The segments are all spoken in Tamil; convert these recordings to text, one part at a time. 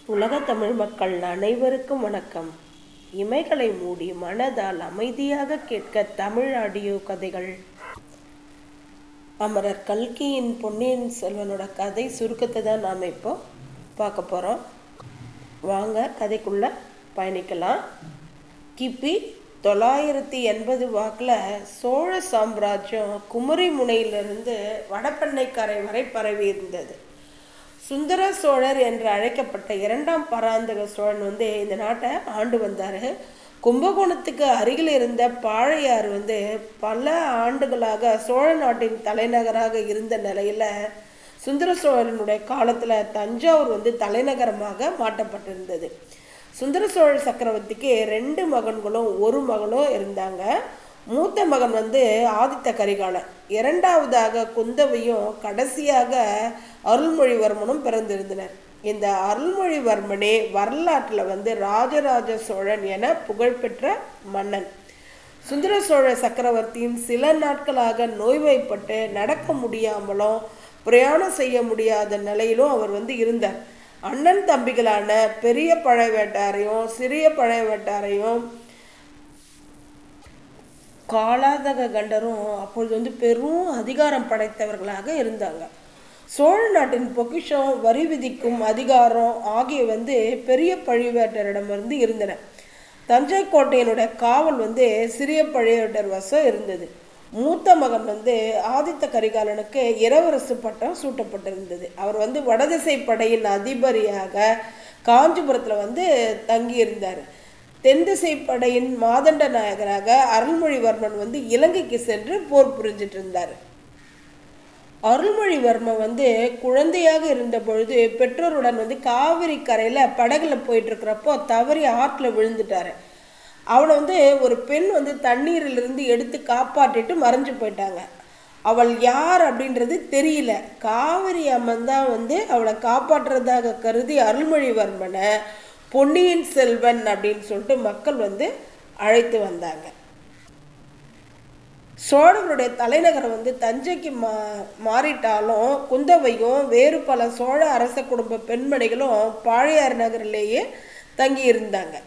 உலகத் தமிழ் மக்கள் அனைவருக்கும் வணக்கம் இமைகளை மூடி மனதால் அமைதியாக கேட்க தமிழ் ஆடியோ கதைகள் அமரர் கல்கியின் பொன்னியின் செல்வனோட கதை சுருக்கத்தை தான் நாம் இப்போ பார்க்க போகிறோம் வாங்க கதைக்குள்ள பயணிக்கலாம் கிபி தொள்ளாயிரத்தி எண்பது வாக்கில் சோழ சாம்ராஜ்யம் குமரி முனையிலிருந்து வடபெண்ணைக்கரை வரை பரவி இருந்தது சுந்தர சோழர் என்று அழைக்கப்பட்ட இரண்டாம் பராந்தக சோழன் வந்து இந்த நாட்டை ஆண்டு வந்தார் கும்பகோணத்துக்கு அருகில் இருந்த பாழையாறு வந்து பல ஆண்டுகளாக சோழ நாட்டின் தலைநகராக இருந்த நிலையில் சுந்தர சோழனுடைய காலத்தில் தஞ்சாவூர் வந்து தலைநகரமாக மாற்றப்பட்டிருந்தது சுந்தர சோழ சக்கரவர்த்திக்கு ரெண்டு மகன்களும் ஒரு மகளும் இருந்தாங்க மூத்த மகன் வந்து ஆதித்த கரிகாலன் இரண்டாவதாக குந்தவையும் கடைசியாக அருள்மொழிவர்மனும் பிறந்திருந்தனர் இந்த அருள்மொழிவர்மனே வரலாற்றில் வந்து ராஜராஜ சோழன் என புகழ்பெற்ற மன்னன் சுந்தர சோழ சக்கரவர்த்தியின் சில நாட்களாக நோய்வாய்ப்பட்டு நடக்க முடியாமலும் பிரயாணம் செய்ய முடியாத நிலையிலும் அவர் வந்து இருந்தார் அண்ணன் தம்பிகளான பெரிய பழையவேட்டாரையும் சிறிய பழையவேட்டாரையும் காலாதக கண்டரும் அப்பொழுது வந்து பெரும் அதிகாரம் படைத்தவர்களாக இருந்தாங்க சோழ நாட்டின் பொக்கிஷம் வரி விதிக்கும் அதிகாரம் ஆகிய வந்து பெரிய பழுவேட்டரிடமிருந்து இருந்தன தஞ்சை கோட்டையினுடைய காவல் வந்து சிறிய பழுவேட்டர் வசம் இருந்தது மூத்த மகன் வந்து ஆதித்த கரிகாலனுக்கு இளவரசு பட்டம் சூட்டப்பட்டிருந்தது அவர் வந்து வடதிசை படையின் அதிபதியாக காஞ்சிபுரத்தில் வந்து தங்கியிருந்தார் தென்திசை படையின் மாதண்ட நாயகராக அருள்மொழிவர்மன் வந்து இலங்கைக்கு சென்று போர் புரிஞ்சிட்டு இருந்தார் அருள்மொழிவர்மன் வந்து குழந்தையாக இருந்த பொழுது பெற்றோருடன் வந்து காவிரி கரையில் படகுல போயிட்டு இருக்கிறப்போ தவறி ஆற்றில் விழுந்துட்டாரு அவனை வந்து ஒரு பெண் வந்து தண்ணீரிலிருந்து எடுத்து காப்பாற்றிட்டு மறைஞ்சு போயிட்டாங்க அவள் யார் அப்படின்றது தெரியல காவிரி அம்மன் தான் வந்து அவளை காப்பாற்றுறதாக கருதி அருள்மொழிவர்மனை பொன்னியின் செல்வன் அப்படின்னு சொல்லிட்டு மக்கள் வந்து அழைத்து வந்தாங்க சோழர்களுடைய தலைநகரம் வந்து தஞ்சைக்கு மா மாறிட்டாலும் குந்தவையும் வேறு பல சோழ அரச குடும்ப பெண்மணிகளும் பாழையார் நகரிலேயே தங்கி இருந்தாங்க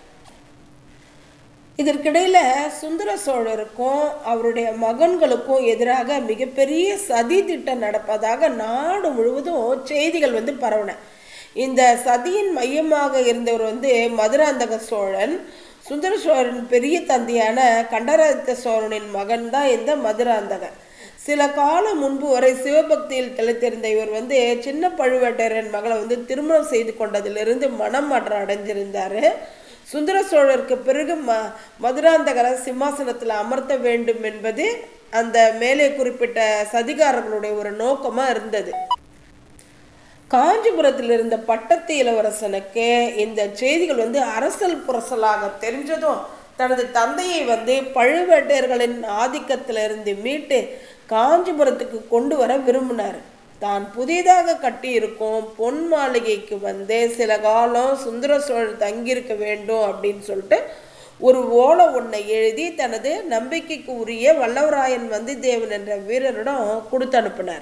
இதற்கிடையில் சுந்தர சோழருக்கும் அவருடைய மகன்களுக்கும் எதிராக மிகப்பெரிய சதி திட்டம் நடப்பதாக நாடு முழுவதும் செய்திகள் வந்து பரவின இந்த சதியின் மையமாக இருந்தவர் வந்து மதுராந்தக சோழன் சுந்தர சோழன் பெரிய தந்தையான கண்டராதித்த சோழனின் மகன் தான் இந்த மதுராந்தகன் சில காலம் முன்பு வரை சிவபக்தியில் தெளித்திருந்த இவர் வந்து சின்ன பழுவேட்டரன் மகளை வந்து திருமணம் செய்து கொண்டதிலிருந்து மனம் மாற்றம் அடைஞ்சிருந்தார் சுந்தர சோழருக்கு பிறகு ம மதுராந்தகரை சிம்மாசனத்தில் அமர்த்த வேண்டும் என்பது அந்த மேலே குறிப்பிட்ட சதிகாரர்களுடைய ஒரு நோக்கமாக இருந்தது காஞ்சிபுரத்தில் இருந்த பட்டத்து இளவரசனுக்கு இந்த செய்திகள் வந்து அரசல் புரசலாக தெரிஞ்சதும் தனது தந்தையை வந்து பழுவேட்டையர்களின் ஆதிக்கத்திலிருந்து மீட்டு காஞ்சிபுரத்துக்கு கொண்டு வர விரும்பினார் தான் புதிதாக கட்டியிருக்கும் பொன் மாளிகைக்கு வந்து சில காலம் சுந்தர சோழன் தங்கியிருக்க வேண்டும் அப்படின்னு சொல்லிட்டு ஒரு ஓலை ஒன்றை எழுதி தனது நம்பிக்கைக்கு உரிய வல்லவராயன் வந்திதேவன் என்ற வீரரிடம் கொடுத்து அனுப்பினார்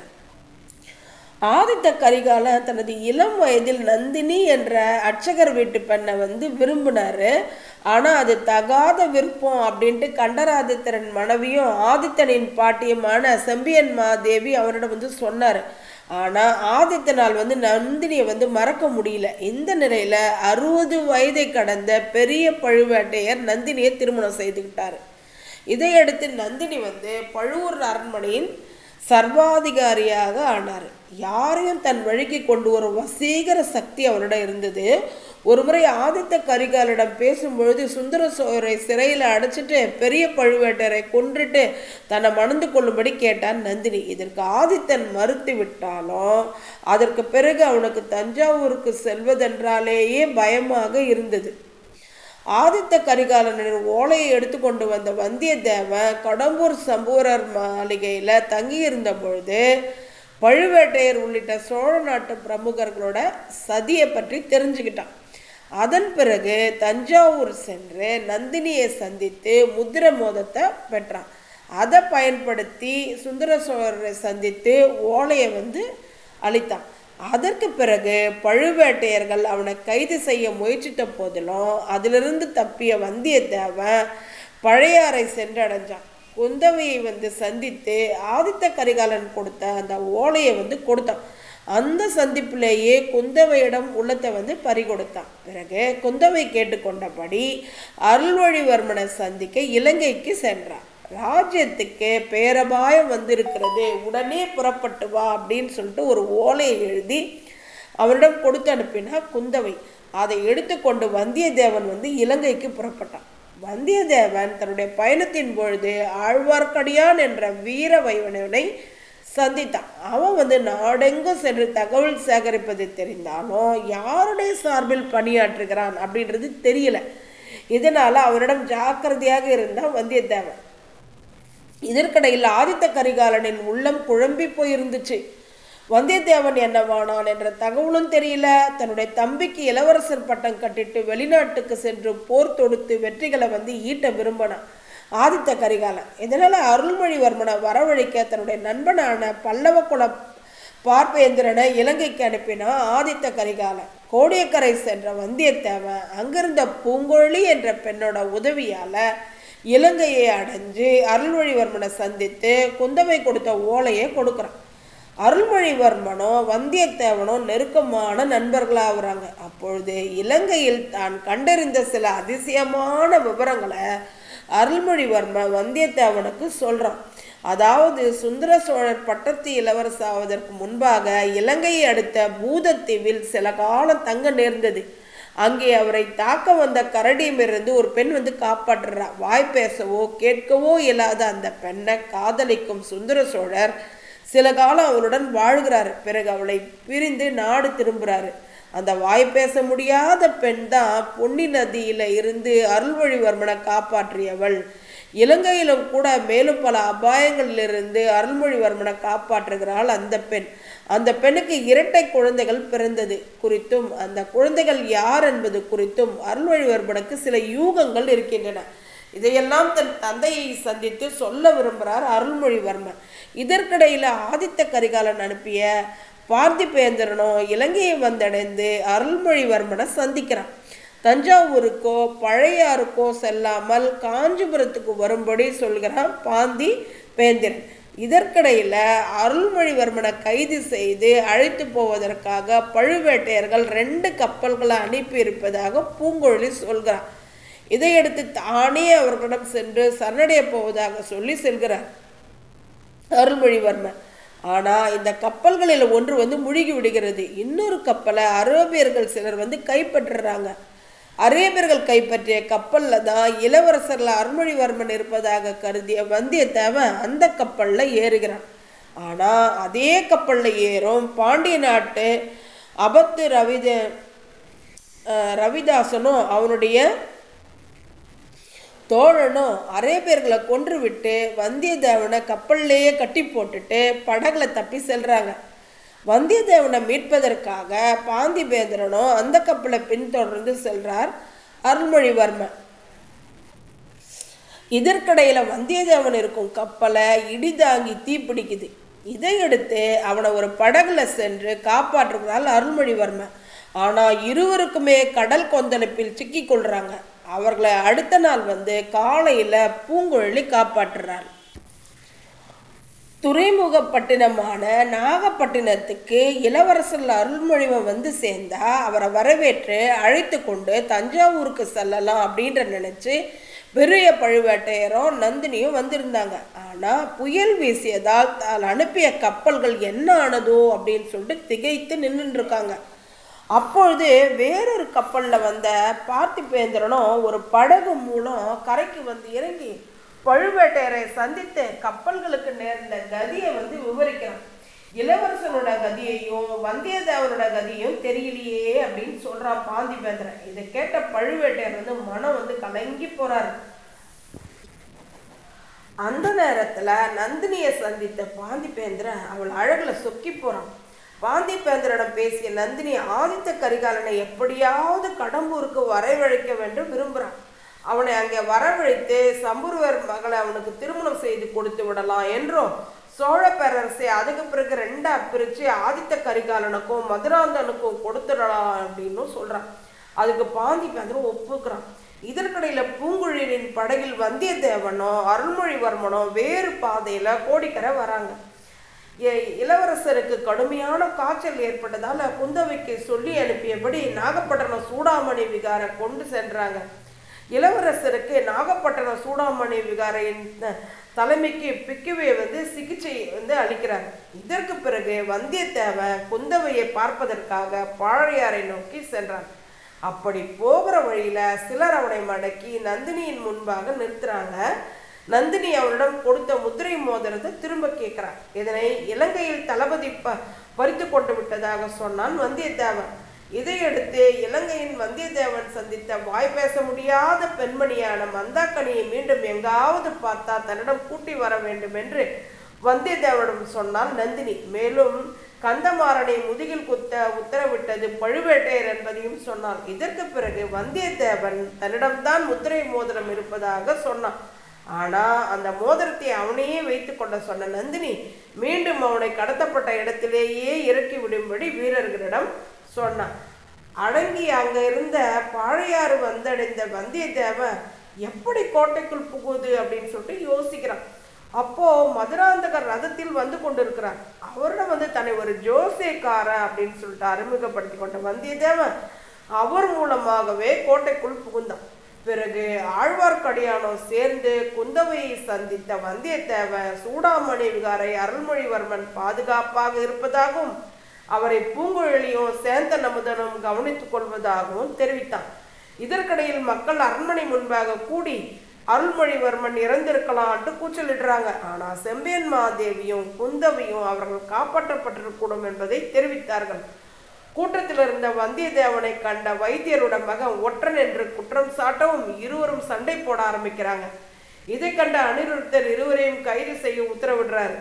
ஆதித்த கரிகாலன் தனது இளம் வயதில் நந்தினி என்ற அர்ச்சகர் வீட்டு பெண்ணை வந்து விரும்பினாரு ஆனால் அது தகாத விருப்பம் அப்படின்ட்டு கண்டராதித்தரன் மனைவியும் ஆதித்தனின் பாட்டியமான செம்பியன் மாதேவி அவரிடம் வந்து சொன்னார் ஆனால் ஆதித்தனால் வந்து நந்தினியை வந்து மறக்க முடியல இந்த நிலையில் அறுபது வயதை கடந்த பெரிய பழுவேட்டையர் நந்தினியை திருமணம் செய்துக்கிட்டார் இதையடுத்து நந்தினி வந்து பழுவூர் அரண்மனையின் சர்வாதிகாரியாக ஆனார் யாரையும் தன் வழிக்கு கொண்டு வரும் வசீகர சக்தி அவரிடம் இருந்தது ஒருமுறை ஆதித்த கரிகாலிடம் பேசும்பொழுது சுந்தர சோழரை சிறையில் அடைச்சிட்டு பெரிய பழுவேட்டரை கொன்றுட்டு தன்னை மணந்து கொள்ளும்படி கேட்டான் நந்தினி இதற்கு ஆதித்தன் மறுத்து விட்டாலும் அதற்கு பிறகு அவனுக்கு தஞ்சாவூருக்கு செல்வதென்றாலேயே பயமாக இருந்தது ஆதித்த கரிகாலனின் ஓலையை எடுத்துக்கொண்டு வந்த வந்தியத்தேவன் கடம்பூர் சம்பூரர் மாளிகையில் தங்கியிருந்த பொழுது பழுவேட்டையர் உள்ளிட்ட சோழ நாட்டு பிரமுகர்களோட சதியை பற்றி தெரிஞ்சுக்கிட்டான் அதன் பிறகு தஞ்சாவூர் சென்று நந்தினியை சந்தித்து முத்திர மோதத்தை பெற்றான் அதை பயன்படுத்தி சுந்தர சோழரை சந்தித்து ஓலையை வந்து அளித்தான் அதற்கு பிறகு பழுவேட்டையர்கள் அவனை கைது செய்ய முயற்சித்த போதிலும் அதிலிருந்து தப்பிய வந்தியத்தேவன் பழையாறை சென்றடைஞ்சான் குந்தவையை வந்து சந்தித்து ஆதித்த கரிகாலன் கொடுத்த அந்த ஓலையை வந்து கொடுத்தான் அந்த சந்திப்பிலேயே குந்தவையிடம் உள்ளத்தை வந்து பறி கொடுத்தான் பிறகு குந்தவை கேட்டுக்கொண்டபடி அருள்மொழிவர்மனை சந்திக்க இலங்கைக்கு சென்றான் ராஜ்யத்துக்கு பேரபாயம் வந்திருக்கிறது உடனே புறப்பட்டு வா அப்படின்னு சொல்லிட்டு ஒரு ஓலையை எழுதி அவரிடம் கொடுத்து அனுப்பினா குந்தவை அதை எடுத்துக்கொண்டு வந்தியத்தேவன் வந்து இலங்கைக்கு புறப்பட்டான் வந்தியத்தேவன் தன்னுடைய பயணத்தின் பொழுது ஆழ்வார்க்கடியான் என்ற வீர வைவனனை சந்தித்தான் அவன் வந்து நாடெங்கும் சென்று தகவல் சேகரிப்பது தெரிந்தாலும் யாருடைய சார்பில் பணியாற்றுகிறான் அப்படின்றது தெரியல இதனால அவனிடம் ஜாக்கிரதையாக இருந்தான் வந்தியத்தேவன் இதற்கிடையில் ஆதித்த கரிகாலனின் உள்ளம் குழம்பி போயிருந்துச்சு வந்தியத்தேவன் என்னவானான் என்ற தகவலும் தெரியல தன்னுடைய தம்பிக்கு இளவரசர் பட்டம் கட்டிட்டு வெளிநாட்டுக்கு சென்று போர் தொடுத்து வெற்றிகளை வந்து ஈட்ட விரும்பினான் ஆதித்த கரிகாலன் இதனால அருள்மொழிவர்மனை வரவழைக்க தன்னுடைய நண்பனான பல்லவ குல பார்ப்பேந்திரனை இலங்கைக்கு அனுப்பினா ஆதித்த கரிகாலன் கோடியக்கரை சென்ற வந்தியத்தேவன் அங்கிருந்த பூங்கொழி என்ற பெண்ணோட உதவியால இலங்கையை அடைஞ்சு அருள்மொழிவர்மனை சந்தித்து குந்தவை கொடுத்த ஓலையை கொடுக்குறான் அருள்மொழிவர்மனோ வந்தியத்தேவனோ நெருக்கமான நண்பர்களாகிறாங்க அப்பொழுது இலங்கையில் தான் கண்டறிந்த சில அதிசயமான விவரங்களை அருள்மொழிவர்மன் வந்தியத்தேவனுக்கு சொல்றான் அதாவது சுந்தர சோழர் பட்டத்து இளவரசாவதற்கு முன்பாக இலங்கையை அடுத்த பூதத்தீவில் சில காலம் தங்க நேர்ந்தது அங்கே அவரை தாக்க வந்த கரடியிலிருந்து ஒரு பெண் வந்து காப்பாற்றுறா வாய் பேசவோ கேட்கவோ இல்லாத அந்த பெண்ணை காதலிக்கும் சுந்தர சோழர் சில காலம் அவளுடன் வாழ்கிறாரு பிறகு அவளை பிரிந்து நாடு திரும்புறாரு அந்த வாய் பேச முடியாத பெண் தான் பொன்னி நதியில இருந்து அருள்மொழிவர்மனை காப்பாற்றியவள் இலங்கையிலும் கூட மேலும் பல அபாயங்களிலிருந்து அருள்மொழிவர்மனை காப்பாற்றுகிறாள் அந்த பெண் அந்த பெண்ணுக்கு இரட்டை குழந்தைகள் பிறந்தது குறித்தும் அந்த குழந்தைகள் யார் என்பது குறித்தும் அருள்மொழிவர்மனுக்கு சில யூகங்கள் இருக்கின்றன இதையெல்லாம் தன் தந்தையை சந்தித்து சொல்ல விரும்புகிறார் அருள்மொழிவர்மன் இதற்கிடையில் ஆதித்த கரிகாலன் அனுப்பிய பார்த்திபேந்திரனோ இலங்கையை வந்தடைந்து அருள்மொழிவர்மனை சந்திக்கிறான் தஞ்சாவூருக்கோ பழையாறுக்கோ செல்லாமல் காஞ்சிபுரத்துக்கு வரும்படி சொல்கிறான் பாந்தி பேந்திரன் இதற்கிடையில் அருள்மொழிவர்மனை கைது செய்து அழைத்து போவதற்காக பழுவேட்டையர்கள் ரெண்டு கப்பல்களை அனுப்பி இருப்பதாக பூங்கொழி சொல்கிறான் இதையடுத்து தானே அவர்களிடம் சென்று சரணடைய போவதாக சொல்லி செல்கிறார் அருள்மொழிவர்மன் ஆனால் இந்த கப்பல்களில் ஒன்று வந்து முழுகி விடுகிறது இன்னொரு கப்பலை அரேபியர்கள் சிலர் வந்து கைப்பற்றுறாங்க அரேபியர்கள் கைப்பற்றிய கப்பலில் தான் இளவரசரில் அருள்மொழிவர்மன் இருப்பதாக கருதிய வந்தியத்தேவன் அந்த கப்பலில் ஏறுகிறான் ஆனால் அதே கப்பலில் ஏறும் பாண்டிய நாட்டு அபத்து ரவித ரவிதாசனும் அவனுடைய தோழனும் அரேபியர்களை கொன்று விட்டு வந்தியத்தேவனை கப்பல்லையே கட்டி போட்டுட்டு படகுல தப்பி செல்றாங்க வந்தியத்தேவனை மீட்பதற்காக பாந்திபேந்திரனும் அந்த கப்பலை பின்தொடர்ந்து செல்றார் அருள்மொழிவர்மன் இதற்கிடையில வந்தியத்தேவன் இருக்கும் கப்பலை இடிதாங்கி தீப்பிடிக்குது இதையடுத்து அவனை ஒரு படகுல சென்று காப்பாற்றுகிறாள் அருள்மொழிவர்மன் ஆனால் இருவருக்குமே கடல் கொந்தளிப்பில் சிக்கிக் கொள்றாங்க அவர்களை அடுத்த நாள் வந்து காலையில் பூங்குழலி காப்பாற்றுறார் துறைமுகப்பட்டினமான நாகப்பட்டினத்துக்கு இளவரசர் அருள்மொழிவன் வந்து சேர்ந்தா அவரை வரவேற்று அழைத்து கொண்டு தஞ்சாவூருக்கு செல்லலாம் அப்படின்ற நினைச்சு பெரிய பழுவேட்டையரும் நந்தினியும் வந்திருந்தாங்க ஆனால் புயல் வீசியதால் தான் அனுப்பிய கப்பல்கள் என்ன ஆனதோ அப்படின்னு சொல்லிட்டு திகைத்து நின்றுட்டு இருக்காங்க அப்பொழுது வேறொரு கப்பலில் வந்த பார்த்திபேந்திரனும் ஒரு படகு மூலம் கரைக்கு வந்து இறங்கி பழுவேட்டையரை சந்தித்து கப்பல்களுக்கு நேர்ந்த கதியை வந்து விவரிக்கிறான் இளவரசனோட கதியையும் வந்தியத்தேவனோட கதியும் தெரியலையே அப்படின்னு சொல்றான் பாந்திபேந்திரன் இதை கேட்ட பழுவேட்டையர் வந்து மனம் வந்து கலங்கி போறாரு அந்த நேரத்துல நந்தினியை சந்தித்த பாந்திபேந்திரன் அவள் அழகுல சொக்கி போறான் பாந்திபேந்திரனிடம் பேசிய நந்தினி ஆதித்த கரிகாலனை எப்படியாவது கடம்பூருக்கு வரவழைக்க வேண்டும் விரும்புகிறான் அவனை அங்கே வரவழைத்து சம்புருவர் மகளை அவனுக்கு திருமணம் செய்து கொடுத்து விடலாம் என்றும் சோழ பேரரசை அதுக்கு பிறகு ரெண்டா பிரிச்சு ஆதித்த கரிகாலனுக்கும் மதுராந்தனுக்கும் கொடுத்துடலாம் அப்படின்னு சொல்றான் அதுக்கு பாந்தி பேந்தரும் ஒப்புக்கிறான் இதற்கிடையில பூங்குழலியின் படகில் வந்தியத்தேவனோ அருள்மொழிவர்மனோ வேறு பாதையில கோடிக்கரை வராங்க இ- இளவரசருக்கு கடுமையான காய்ச்சல் ஏற்பட்டதால குந்தவைக்கு சொல்லி அனுப்பியபடி நாகப்பட்டினம் சூடாமணி விகார கொண்டு சென்றாங்க இளவரசருக்கு நாகப்பட்டினம் சூடாமணி விகாரையின் த- தலைமைக்கு பிக்குவே வந்து சிகிச்சை வந்து அளிக்கிறார் இதற்கு பிறகு வந்தியத்தேவன் குந்தவையை பார்ப்பதற்காக பாழையாறை நோக்கி சென்றான் அப்படி போகிற வழியில சிலர் அவனை மடக்கி நந்தினியின் முன்பாக நிறுத்துறாங்க நந்தினி அவரிடம் கொடுத்த முத்திரை மோதிரத்தை திரும்ப கேட்கிறான் இதனை இலங்கையில் தளபதி ப பறித்து கொண்டு விட்டதாக சொன்னான் வந்தியத்தேவன் இதையடுத்து இலங்கையின் வந்தியத்தேவன் சந்தித்த வாய் பேச முடியாத பெண்மணியான மந்தாக்கனியை மீண்டும் எங்காவது பார்த்தா தன்னிடம் கூட்டி வர வேண்டும் என்று வந்தியத்தேவனிடம் சொன்னான் நந்தினி மேலும் கந்தமாறனை முதுகில் குத்த உத்தரவிட்டது பழுவேட்டையர் என்பதையும் சொன்னான் இதற்கு பிறகு வந்தியத்தேவன் தன்னிடம்தான் முத்திரை மோதிரம் இருப்பதாக சொன்னான் ஆனா அந்த மோதிரத்தை அவனையே வைத்துக் கொள்ள சொன்ன நந்தினி மீண்டும் அவனை கடத்தப்பட்ட இடத்திலேயே இறக்கி விடும்படி வீரர்களிடம் சொன்னான் அடங்கி அங்க இருந்த பாழையாறு வந்தடைந்த வந்தியத்தேவன் எப்படி கோட்டைக்குள் புகுது அப்படின்னு சொல்லிட்டு யோசிக்கிறான் அப்போ மதுராந்தகர் ரதத்தில் வந்து கொண்டிருக்கிறார் அவரிடம் வந்து தன்னை ஒரு ஜோசியக்கார அப்படின்னு சொல்லிட்டு அறிமுகப்படுத்தி கொண்ட வந்தியத்தேவன் அவர் மூலமாகவே கோட்டைக்குள் புகுந்தான் பிறகு ஆழ்வார்க்கடியானோ சேர்ந்து குந்தவையை சந்தித்த வந்தியத்தேவன் சூடாமணி விகாரை அருள்மொழிவர்மன் பாதுகாப்பாக இருப்பதாகவும் அவரை பூங்குழலியும் சேந்தன் அமுதனும் கவனித்துக் கொள்வதாகவும் தெரிவித்தான் இதற்கிடையில் மக்கள் அரண்மனை முன்பாக கூடி அருள்மொழிவர்மன் இறந்திருக்கலான்ட்டு கூச்சலிடுறாங்க ஆனா செம்பியன் மாதேவியும் குந்தவியும் அவர்கள் காப்பாற்றப்பட்டிருக்கூடும் என்பதை தெரிவித்தார்கள் கூட்டத்தில் இருந்த வந்தியத்தேவனை கண்ட வைத்தியரோட மகன் ஒற்றன் என்று குற்றம் சாட்டவும் இருவரும் சண்டை போட ஆரம்பிக்கிறாங்க இதை கண்ட அனிருத்தர் இருவரையும் கைது செய்ய உத்தரவிடுறாரு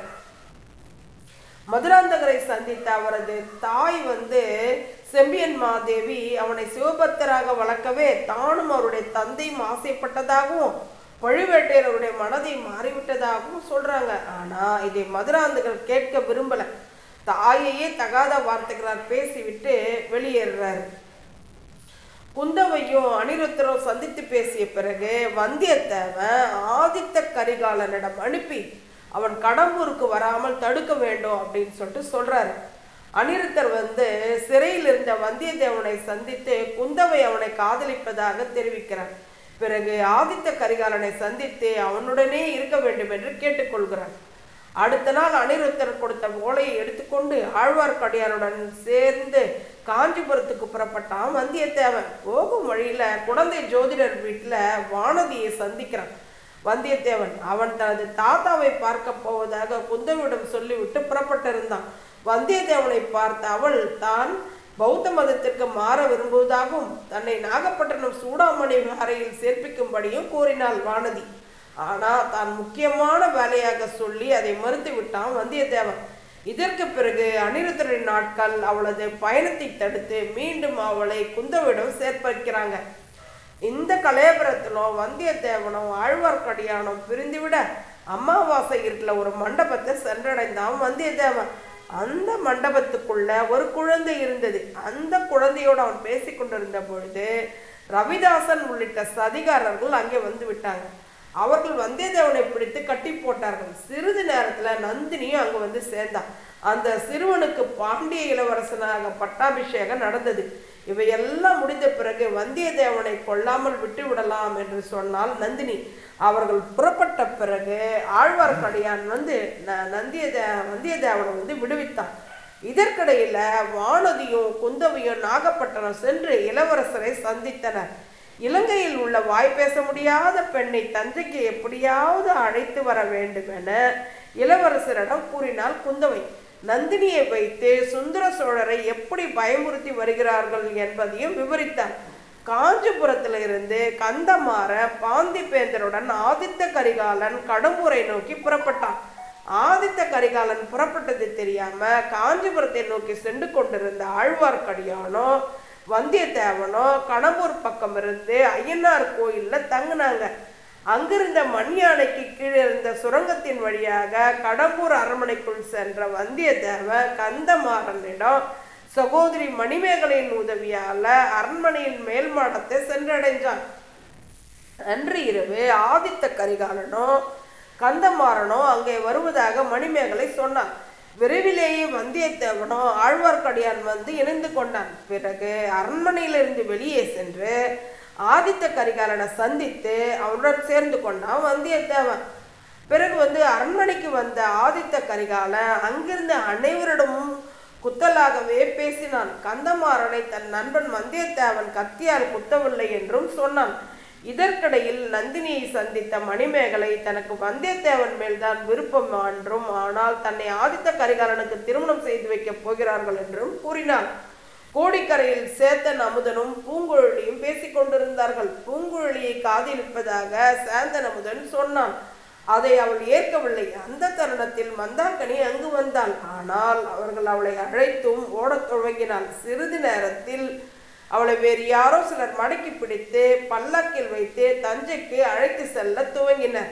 மதுராந்தகரை சந்தித்த அவரது தாய் வந்து செம்பியன் மாதேவி அவனை சிவபக்தராக வளர்க்கவே தானும் அவருடைய தந்தையும் ஆசைப்பட்டதாகவும் பழுவேட்டையர் அவருடைய மனதை மாறிவிட்டதாகவும் சொல்றாங்க ஆனா இதை மதுராந்தகர் கேட்க விரும்பல தாயையே தகாத வார்த்தைகளால் பேசிவிட்டு வெளியேறுறாரு குந்தவையும் அனிருத்தரும் சந்தித்து பேசிய பிறகு வந்தியத்தேவன் ஆதித்த கரிகாலனிடம் அனுப்பி அவன் கடம்பூருக்கு வராமல் தடுக்க வேண்டும் அப்படின்னு சொல்லிட்டு சொல்றாரு அனிருத்தர் வந்து சிறையில் இருந்த வந்தியத்தேவனை சந்தித்து குந்தவை அவனை காதலிப்பதாக தெரிவிக்கிறார் பிறகு ஆதித்த கரிகாலனை சந்தித்து அவனுடனே இருக்க வேண்டும் என்று கேட்டுக்கொள்கிறார் அடுத்த நாள் அனிருத்தர் கொடுத்த ஓலையை எடுத்துக்கொண்டு ஆழ்வார்க்கடியாருடன் சேர்ந்து காஞ்சிபுரத்துக்கு புறப்பட்டான் வந்தியத்தேவன் போகும் வழியில குழந்தை ஜோதிடர் வீட்டுல வானதியை சந்திக்கிறான் வந்தியத்தேவன் அவன் தனது தாத்தாவை பார்க்க போவதாக குந்தவியிடம் சொல்லிவிட்டு புறப்பட்டிருந்தான் வந்தியத்தேவனை பார்த்த அவள் தான் பௌத்த மதத்திற்கு மாற விரும்புவதாகவும் தன்னை நாகப்பட்டினம் சூடாமணி அறையில் சேர்ப்பிக்கும்படியும் கூறினாள் வானதி ஆனா தான் முக்கியமான வேலையாக சொல்லி அதை மறுத்து விட்டான் வந்தியத்தேவன் இதற்கு பிறகு அனிருத்தரின் நாட்கள் அவளது பயணத்தை தடுத்து மீண்டும் அவளை குந்தவிடம் சேர்ப்பிக்கிறாங்க இந்த கலையபுரத்திலும் வந்தியத்தேவனும் ஆழ்வார்க்கடியானும் பிரிந்துவிட அமாவாசை இருட்டுல ஒரு மண்டபத்தை சென்றடைந்தான் வந்தியத்தேவன் அந்த மண்டபத்துக்குள்ள ஒரு குழந்தை இருந்தது அந்த குழந்தையோடு அவன் பேசிக்கொண்டிருந்த பொழுது ரவிதாசன் உள்ளிட்ட சதிகாரர்கள் அங்கே வந்து விட்டாங்க அவர்கள் வந்தியத்தேவனை பிடித்து கட்டி போட்டார்கள் சிறிது நேரத்துல நந்தினியும் அங்க வந்து சேர்ந்தான் அந்த சிறுவனுக்கு பாண்டிய இளவரசனாக பட்டாபிஷேகம் நடந்தது இவையெல்லாம் முடிந்த பிறகு வந்தியத்தேவனை கொல்லாமல் விட்டு விடலாம் என்று சொன்னால் நந்தினி அவர்கள் புறப்பட்ட பிறகு ஆழ்வார்க்கடியான் வந்து ந- நந்தியதே வந்தியத்தேவனை வந்து விடுவித்தான் இதற்கிடையில வானதியும் குந்தவியும் நாகப்பட்டினம் சென்று இளவரசரை சந்தித்தனர் இலங்கையில் உள்ள வாய் பேச முடியாத பெண்ணை தஞ்சைக்கு எப்படியாவது அழைத்து வர வேண்டும் என இளவரசரிடம் கூறினாள் குந்தவை நந்தினியை வைத்து சுந்தர சோழரை எப்படி பயமுறுத்தி வருகிறார்கள் என்பதையும் விவரித்தார் காஞ்சிபுரத்துல இருந்து கந்தமாற பாந்திபேந்தருடன் ஆதித்த கரிகாலன் கடம்பூரை நோக்கி புறப்பட்டான் ஆதித்த கரிகாலன் புறப்பட்டது தெரியாம காஞ்சிபுரத்தை நோக்கி சென்று கொண்டிருந்த ஆழ்வார்க்கடியானோ வந்தியத்தேவனோ கடம்பூர் பக்கம் இருந்து ஐயனார் கோயில்ல தங்குனாங்க அங்கிருந்த மண் யானைக்கு கீழே இருந்த சுரங்கத்தின் வழியாக கடம்பூர் அரண்மனைக்குள் சென்ற வந்தியத்தேவன் கந்தமாறனிடம் சகோதரி மணிமேகலையின் உதவியால அரண்மனையின் மேல் மாடத்தை சென்றடைஞ்சான் அன்று இரவு ஆதித்த கரிகாலனும் கந்தமாறனும் அங்கே வருவதாக மணிமேகலை சொன்னான் விரைவிலேயே வந்தியத்தேவனும் ஆழ்வார்க்கடியான் வந்து இணைந்து கொண்டான் பிறகு அரண்மனையிலிருந்து வெளியே சென்று ஆதித்த கரிகாலனை சந்தித்து அவனுடன் சேர்ந்து கொண்டான் வந்தியத்தேவன் பிறகு வந்து அரண்மனைக்கு வந்த ஆதித்த கரிகாலன் அங்கிருந்த அனைவரிடமும் குத்தலாகவே பேசினான் கந்தமாறனை தன் நண்பன் வந்தியத்தேவன் கத்தியால் குத்தவில்லை என்றும் சொன்னான் இதற்கிடையில் நந்தினியை சந்தித்த மணிமேகலை தனக்கு வந்தியத்தேவன் மேல்தான் விருப்பம் என்றும் ஆனால் தன்னை ஆதித்த கரிகாலனுக்கு திருமணம் செய்து வைக்கப் போகிறார்கள் என்றும் கூறினாள் கோடிக்கரையில் சேத்தன் அமுதனும் பூங்குழலியும் பேசிக் கொண்டிருந்தார்கள் பூங்குழலியை காதலிப்பதாக சேந்தன் அமுதன் சொன்னான் அதை அவள் ஏற்கவில்லை அந்த தருணத்தில் மந்தாக்கனி அங்கு வந்தாள் ஆனால் அவர்கள் அவளை அழைத்தும் ஓடத் துவங்கினாள் சிறிது நேரத்தில் அவளை வேறு யாரோ சிலர் மடக்கி பிடித்து பல்லக்கில் வைத்து தஞ்சைக்கு அழைத்து செல்ல துவங்கினர்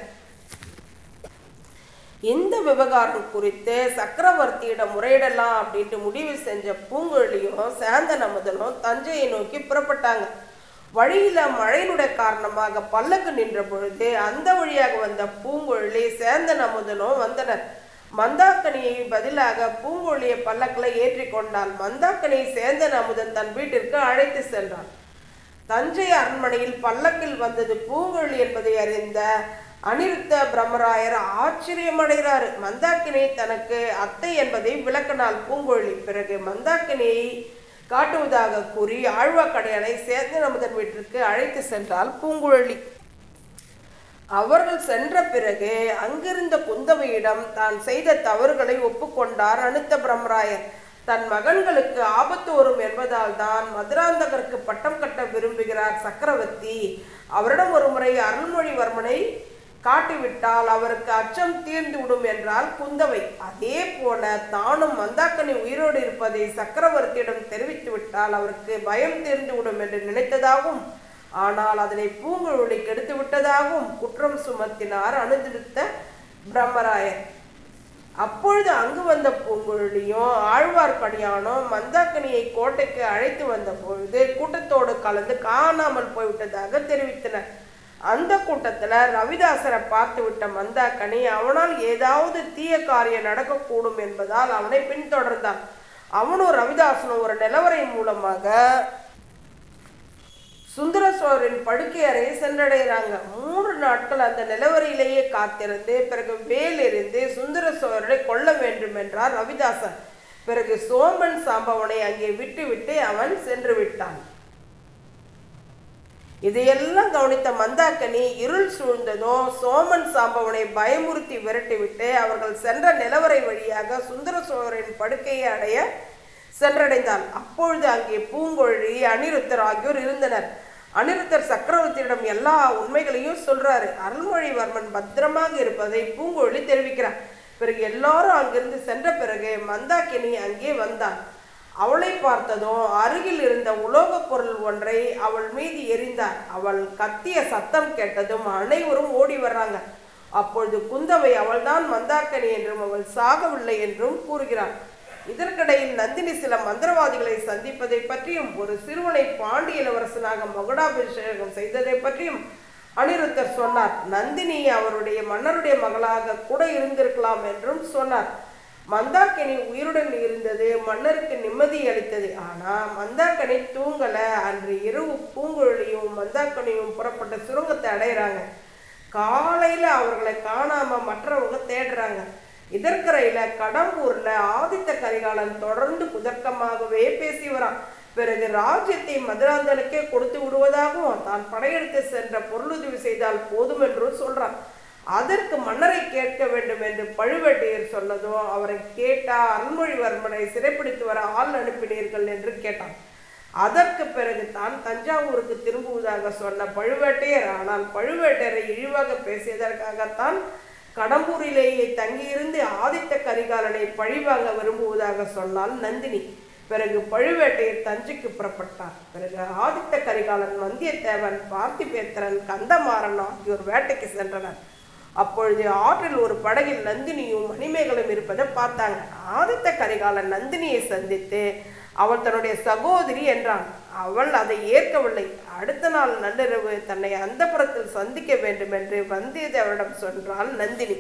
இந்த விவகாரம் குறித்து சக்கரவர்த்தியிடம் முறையிடலாம் அப்படின்ட்டு முடிவு செஞ்ச பூங்குழலியும் சேந்தன் அமுதனும் தஞ்சையை நோக்கி புறப்பட்டாங்க வழியில மழையினுடைய காரணமாக பல்லக்கு நின்ற பொழுது அந்த வழியாக வந்த பூங்குழலி சேந்தன் அமுதனும் வந்தனர் மந்தாக்கனியை பதிலாக பூங்குழலியை பல்லக்கில் ஏற்றி கொண்டான் மந்தாக்கனியை சேந்தன் அமுதன் தன் வீட்டிற்கு அழைத்து சென்றான் தஞ்சை அரண்மனையில் பல்லக்கில் வந்தது பூங்குழலி என்பதை அறிந்த அனிருத்த பிரம்மராயர் ஆச்சரியமடைகிறார் மந்தாக்கினை தனக்கு அத்தை என்பதை விளக்கினாள் பூங்குழலி பிறகு மந்தாக்கினியை காட்டுவதாக கூறி ஆழ்வாக்கடையானை சேந்தன் அமுதன் வீட்டிற்கு அழைத்து சென்றாள் பூங்குழலி அவர்கள் சென்ற பிறகு அங்கிருந்த குந்தவையிடம் தான் செய்த தவறுகளை ஒப்புக்கொண்டார் அனுத்த பிரம்மராயர் தன் மகன்களுக்கு ஆபத்து வரும் என்பதால் தான் மதுராந்தகருக்கு பட்டம் கட்ட விரும்புகிறார் சக்கரவர்த்தி அவரிடம் ஒரு முறை அருள்மொழிவர்மனை காட்டிவிட்டால் அவருக்கு அச்சம் தீர்ந்து விடும் என்றால் குந்தவை அதே போல தானும் மந்தாக்கனி உயிரோடு இருப்பதை சக்கரவர்த்தியிடம் தெரிவித்து விட்டால் அவருக்கு பயம் தீர்ந்து விடும் என்று நினைத்ததாகவும் ஆனால் அதனை பூங்குழலி கெடுத்து விட்டதாகவும் குற்றம் சுமத்தினார் அனுதிருத்த பிரம்மராயர் அப்பொழுது அங்கு வந்த பூங்குழலியும் ஆழ்வார்க்கடியானும் மந்தாக்கனியை கோட்டைக்கு அழைத்து வந்த பொழுது கூட்டத்தோடு கலந்து காணாமல் போய்விட்டதாக தெரிவித்தனர் அந்த கூட்டத்துல ரவிதாசரை பார்த்து விட்ட மந்தாக்கனி அவனால் ஏதாவது தீய காரியம் நடக்கக்கூடும் என்பதால் அவனை பின்தொடர்ந்தான் அவனும் ரவிதாசனும் ஒரு நிலவரை மூலமாக சுந்தர சோழரின் படுக்கை அறையை சென்றடைகிறாங்க மூன்று நாட்கள் அந்த நிலவரையிலேயே காத்திருந்து பிறகு வேலிருந்து சுந்தர சோழரை கொல்ல வேண்டும் என்றார் ரவிதாசன் பிறகு சோமன் சாம்பவனை அங்கே விட்டுவிட்டு அவன் சென்று விட்டான் இதையெல்லாம் கவனித்த மந்தாக்கனி இருள் சூழ்ந்ததும் சோமன் சாம்பவனை பயமுறுத்தி விரட்டிவிட்டு அவர்கள் சென்ற நிலவரை வழியாக சுந்தர சோழரின் படுக்கையை அடைய சென்றடைந்தான் அப்பொழுது அங்கே பூங்கொழி அனிருத்தர் ஆகியோர் இருந்தனர் அனிருத்தர் சக்கரவர்த்தியிடம் எல்லா உண்மைகளையும் சொல்றாரு அருள்மொழிவர்மன் பத்திரமாக இருப்பதை பூங்கொழி தெரிவிக்கிறார் பிறகு எல்லாரும் அங்கிருந்து சென்ற பிறகு மந்தாக்கினி அங்கே வந்தான் அவளை பார்த்ததும் அருகில் இருந்த உலோகப் பொருள் ஒன்றை அவள் மீது எரிந்தார் அவள் கத்திய சத்தம் கேட்டதும் அனைவரும் ஓடி வர்றாங்க அப்பொழுது குந்தவை அவள்தான் மந்தாக்கனி என்றும் அவள் சாகவில்லை என்றும் கூறுகிறாள் இதற்கிடையில் நந்தினி சில மந்திரவாதிகளை சந்திப்பதை பற்றியும் ஒரு சிறுவனை பாண்டிய இளவரசனாக மகுடாபிஷேகம் செய்ததை பற்றியும் அனிருத்தர் சொன்னார் நந்தினி அவருடைய மன்னருடைய மகளாக கூட இருந்திருக்கலாம் என்றும் சொன்னார் மந்தாக்கினி உயிருடன் இருந்தது மன்னருக்கு நிம்மதி அளித்தது ஆனா மந்தாக்கனி தூங்கல அன்று இரவு பூங்குழலியும் மந்தாக்கனியும் புறப்பட்ட சுரங்கத்தை அடையிறாங்க காலையில அவர்களை காணாம மற்றவங்க தேடுறாங்க இதற்கரையில கடம்பூர்ல ஆதித்த கரிகாலன் தொடர்ந்து குதர்க்கமாகவே பேசி வரான் பிறகு ராஜ்யத்தை மதுராந்தனுக்கே கொடுத்து விடுவதாகவும் தான் படையெடுத்து சென்ற பொருளுதவி செய்தால் போதும் என்றும் சொல்றான் அதற்கு மன்னரை கேட்க வேண்டும் என்று பழுவேட்டையர் சொன்னதும் அவரை கேட்டா அருள்மொழிவர்மனை சிறைப்பிடித்து வர ஆள் அனுப்பினீர்கள் என்று கேட்டான் அதற்கு பிறகு தான் தஞ்சாவூருக்கு திரும்புவதாக சொன்ன பழுவேட்டையர் ஆனால் பழுவேட்டையரை இழிவாக பேசியதற்காகத்தான் கடம்பூரிலேயே தங்கியிருந்து ஆதித்த கரிகாலனை பழிவாங்க விரும்புவதாக சொன்னாள் நந்தினி பிறகு பழுவேட்டையர் தஞ்சைக்கு புறப்பட்டார் பிறகு ஆதித்த கரிகாலன் வந்தியத்தேவன் பார்த்திபேத்திரன் கந்தமாறன் ஆகியோர் வேட்டைக்கு சென்றனர் அப்பொழுது ஆற்றில் ஒரு படகில் நந்தினியும் மணிமேகலும் இருப்பதை பார்த்தாங்க ஆதித்த கரிகாலன் நந்தினியை சந்தித்து அவள் தன்னுடைய சகோதரி என்றான் அவள் அதை ஏற்கவில்லை அடுத்த நாள் நள்ளிரவு தன்னை அந்தப்புறத்தில் சந்திக்க வேண்டும் என்று வந்தியத்தேவனிடம் சொன்றாள் நந்தினி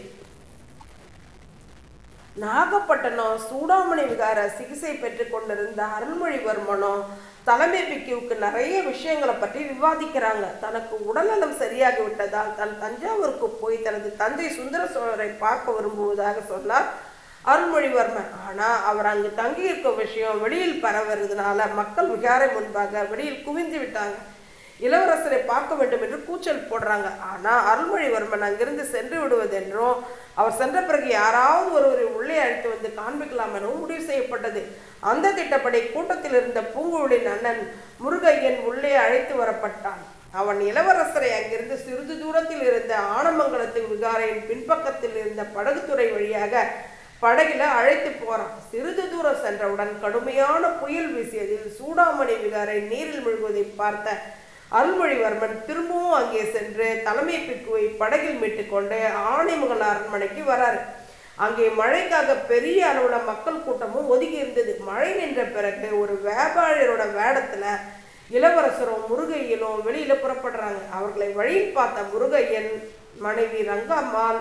நாகப்பட்டினம் சூடாமணி விகார சிகிச்சை பெற்று கொண்டிருந்த அருள்மொழிவர்மனும் தலைமை பிக்குவுக்கு நிறைய விஷயங்களை பற்றி விவாதிக்கிறாங்க தனக்கு உடல்நலம் சரியாகி விட்டதால் தன் தஞ்சாவூருக்கு போய் தனது தந்தை சுந்தர சோழரை பார்க்க விரும்புவதாக சொன்னார் அருள்மொழிவர்மன் ஆனா அவர் அங்கு தங்கியிருக்கும் விஷயம் வெளியில் பரவுறதுனால மக்கள் விகாரை முன்பாக வெளியில் குவிந்து விட்டாங்க இளவரசரை பார்க்க வேண்டும் என்று கூச்சல் போடுறாங்க ஆனா அருள்மொழிவர்மன் அங்கிருந்து சென்று விடுவதென்றும் அவர் சென்ற பிறகு யாராவது ஒருவரை உள்ளே அழைத்து வந்து காண்பிக்கலாம் எனவும் முடிவு செய்யப்பட்டது அந்த திட்டப்படி கூட்டத்தில் இருந்த பூங்குழலின் அண்ணன் முருகையன் உள்ளே அழைத்து வரப்பட்டான் அவன் இளவரசரை அங்கிருந்து சிறிது தூரத்தில் இருந்த ஆனமங்கலத்து விகாரையின் பின்பக்கத்தில் இருந்த படகுத்துறை வழியாக படகில அழைத்து போறான் சிறிது தூரம் சென்றவுடன் கடுமையான புயல் வீசியதில் சூடாமணி விகாரை நீரில் முழுகுவதை பார்த்த அருள்மொழிவர்மன் திரும்பவும் அங்கே சென்று தலைமை பிக்குவை படகில் மீட்டுக்கொண்டு ஆனைமுகல் அரண்மனைக்கு வராரு அங்கே மழைக்காக பெரிய அளவுல மக்கள் கூட்டமும் ஒதுங்கி இருந்தது மழை நின்ற பிறகு ஒரு வியாபாரியோட வேடத்துல இளவரசரும் முருகையனும் வெளியில புறப்படுறாங்க அவர்களை வழியில் பார்த்த முருகையன் மனைவி ரங்கம்மாள்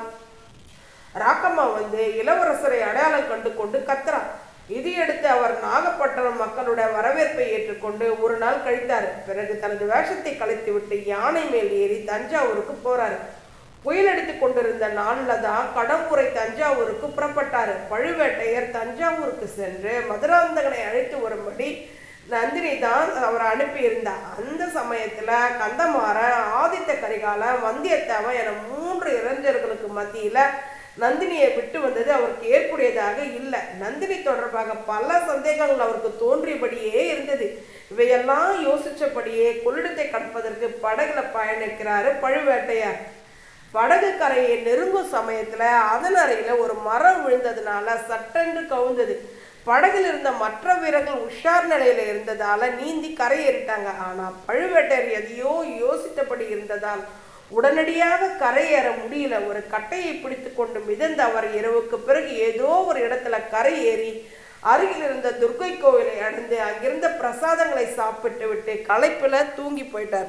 ராக்கம்மா வந்து இளவரசரை அடையாளம் கண்டு கொண்டு கத்துறான் இதையடுத்து அவர் நாகப்பட்டினம் மக்களோட வரவேற்பை ஏற்றுக்கொண்டு ஒரு நாள் கழித்தார் பிறகு தனது வேஷத்தை கலைத்துவிட்டு யானை மேல் ஏறி தஞ்சாவூருக்கு போறாரு புயல் அடித்து கொண்டிருந்த நாளில் தான் கடம்புரை தஞ்சாவூருக்கு புறப்பட்டாரு பழுவேட்டையர் தஞ்சாவூருக்கு சென்று மதுராந்தகனை அழைத்து வரும்படி நந்தினி தான் அவரை அனுப்பியிருந்தா அந்த சமயத்துல கந்தமாற ஆதித்த கரிகாலன் வந்தியத்தேவன் என மூன்று இளைஞர்களுக்கு மத்தியில நந்தினியை விட்டு வந்தது அவருக்கு ஏற்புடையதாக இல்லை நந்தினி தொடர்பாக பல சந்தேகங்கள் அவருக்கு தோன்றியபடியே இருந்தது இவையெல்லாம் யோசிச்சபடியே கொள்ளிடத்தை கடப்பதற்கு படகுல பயணிக்கிறாரு பழுவேட்டையார் படகு கரையை நெருங்கும் சமயத்துல அதன் அறையில ஒரு மரம் விழுந்ததுனால சட்டென்று கவுந்தது படகில் இருந்த மற்ற வீரர்கள் உஷார் நிலையில இருந்ததால நீந்தி கரையேறிட்டாங்க ஆனா பழுவேட்டையர் எதையோ யோசித்தபடி இருந்ததால் உடனடியாக கரையேற முடியல ஒரு கட்டையை பிடித்து கொண்டு மிதந்த அவர் இரவுக்கு பிறகு ஏதோ ஒரு இடத்துல கரை ஏறி அருகில் இருந்த துர்க்கை கோவிலை அடைந்து அங்கிருந்த பிரசாதங்களை சாப்பிட்டு விட்டு களைப்புல தூங்கி போயிட்டார்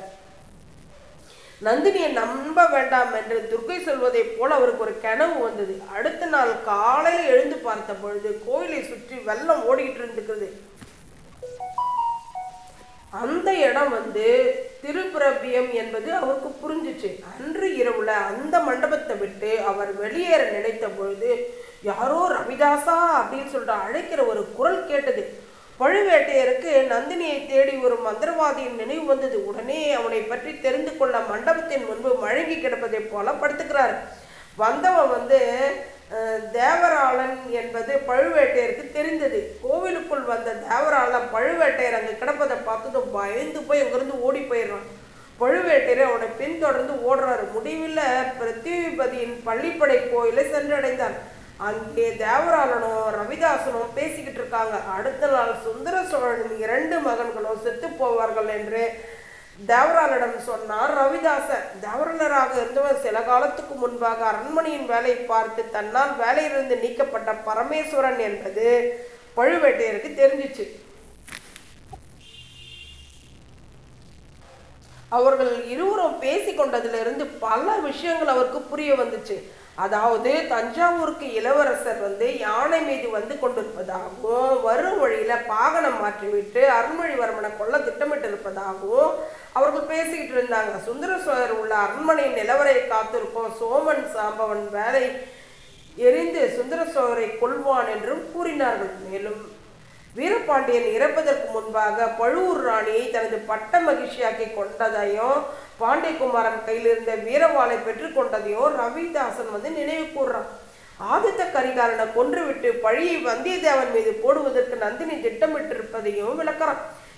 நந்தினியை நம்ப வேண்டாம் என்று துர்க்கை சொல்வதைப் போல அவருக்கு ஒரு கனவு வந்தது அடுத்த நாள் காலையில் எழுந்து பார்த்த பொழுது கோயிலை சுற்றி வெள்ளம் ஓடிக்கிட்டு இருந்துக்கிறது அந்த இடம் வந்து திருப்புரபியம் என்பது அவருக்கு புரிஞ்சிச்சு அன்று இரவுல அந்த மண்டபத்தை விட்டு அவர் வெளியேற நினைத்த பொழுது யாரோ ரவிதாசா அப்படின்னு சொல்லிட்டு அழைக்கிற ஒரு குரல் கேட்டது பழுவேட்டையருக்கு நந்தினியை தேடி ஒரு மந்திரவாதியின் நினைவு வந்தது உடனே அவனை பற்றி தெரிந்து கொள்ள மண்டபத்தின் முன்பு மழங்கி கிடப்பதைப் போல படுத்துக்கிறார் வந்தவன் வந்து அஹ், தேவராளன் என்பது பழுவேட்டையருக்கு தெரிந்தது கோவிலுக்குள் வந்த தேவராளன் பழுவேட்டையர் அங்கே கிடப்பதை பார்த்ததும் பயந்து போய் அங்கிருந்து ஓடி போயிடுறான் பழுவேட்டையர் அவனை பின்தொடர்ந்து ஓடுறாரு முடிவில் பிரத்யுபதியின் பள்ளிப்படை கோயிலை சென்றடைந்தார் அங்கே தேவராளனும் ரவிதாசனும் பேசிக்கிட்டு இருக்காங்க அடுத்த நாள் சுந்தர சோழனின் இரண்டு மகன்களும் செத்து போவார்கள் என்று தேவராளிடம் சொன்னார் ரவிதாசன் தேவரலராக இருந்தவர் சில காலத்துக்கு முன்பாக அரண்மனையின் வேலை பார்த்து தன்னால் வேலையிலிருந்து நீக்கப்பட்ட பரமேஸ்வரன் என்பது பழுவேட்டையருக்கு தெரிஞ்சிச்சு அவர்கள் இருவரும் பேசிக்கொண்டதிலிருந்து பல விஷயங்கள் அவருக்கு புரிய வந்துச்சு அதாவது தஞ்சாவூருக்கு இளவரசர் வந்து யானை மீது வந்து கொண்டிருப்பதாகவும் வரும் வழியில பாகனம் மாற்றிவிட்டு அருள்மொழிவர்மனை கொல்ல திட்டமிட்டு இருப்பதாகவும் அவர்கள் பேசிக்கிட்டு இருந்தாங்க சுந்தர சோழர் உள்ள அரண்மனையின் நிலவரை காத்திருக்கும் சோமன் சாம்பவன் வேலை எரிந்து சுந்தர சோழரை கொல்வான் என்றும் கூறினார்கள் மேலும் வீரபாண்டியன் இறப்பதற்கு முன்பாக பழுவூர் ராணியை தனது பட்ட மகிழ்ச்சியாக்கி கொண்டதையும் பாண்டியகுமாரன் கையில் இருந்த வீரவாளை பெற்றுக்கொண்டதையும் ரவிதாசன் வந்து நினைவு கூர்றான் ஆதித்த கரிகாலனை கொன்றுவிட்டு பழியை வந்தியத்தேவன் மீது போடுவதற்கு நந்தினி திட்டமிட்டிருப்பதையும் விளக்குறான்